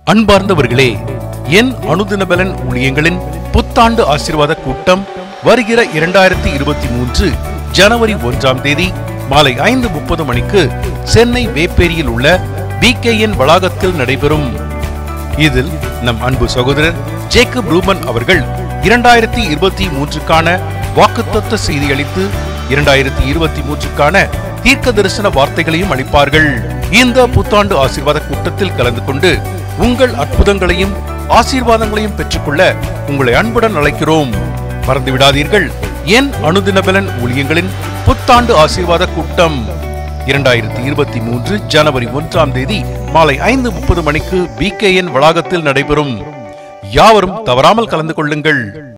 அன்பார்ந்தவர்களே என் அனுதினபலன் ஊழியங்களின் புத்தாண்டு ஆசீர்வாத கூட்டம் வருகிற இரண்டாயிரத்தி இருபத்தி மூன்று ஜனவரி ஒன்றாம் தேதி மாலை ஐந்து முப்பது மணிக்கு சென்னை வேப்பேரியில் உள்ள பிகேஎன் வளாகத்தில் நடைபெறும் இதில் நம் அன்பு சகோதரர் ஜேக்கப் ரூமன் அவர்கள் இரண்டாயிரத்தி இருபத்தி மூன்றுக்கான வாக்குத்தத்த செய்தி அளித்து இரண்டாயிரத்தி இருபத்தி மூன்றுக்கான தீர்க்க தரிசன வார்த்தைகளையும் அளிப்பார்கள் இந்த புத்தாண்டு ஆசீர்வாத கூட்டத்தில் கலந்து கொண்டு உங்கள் அற்புதங்களையும் ஆசீர்வாதங்களையும் பெற்றுக்கொள்ள உங்களை அன்புடன் அழைக்கிறோம் மறந்து விடாதீர்கள் என் அனுதினபலன் ஊழியங்களின் புத்தாண்டு ஆசீர்வாத கூட்டம் இரண்டாயிரத்தி இருபத்தி மூன்று ஜனவரி ஒன்றாம் தேதி மாலை ஐந்து முப்பது மணிக்கு பிகேஎன் வளாகத்தில் நடைபெறும் யாவரும் தவறாமல் கலந்து கொள்ளுங்கள்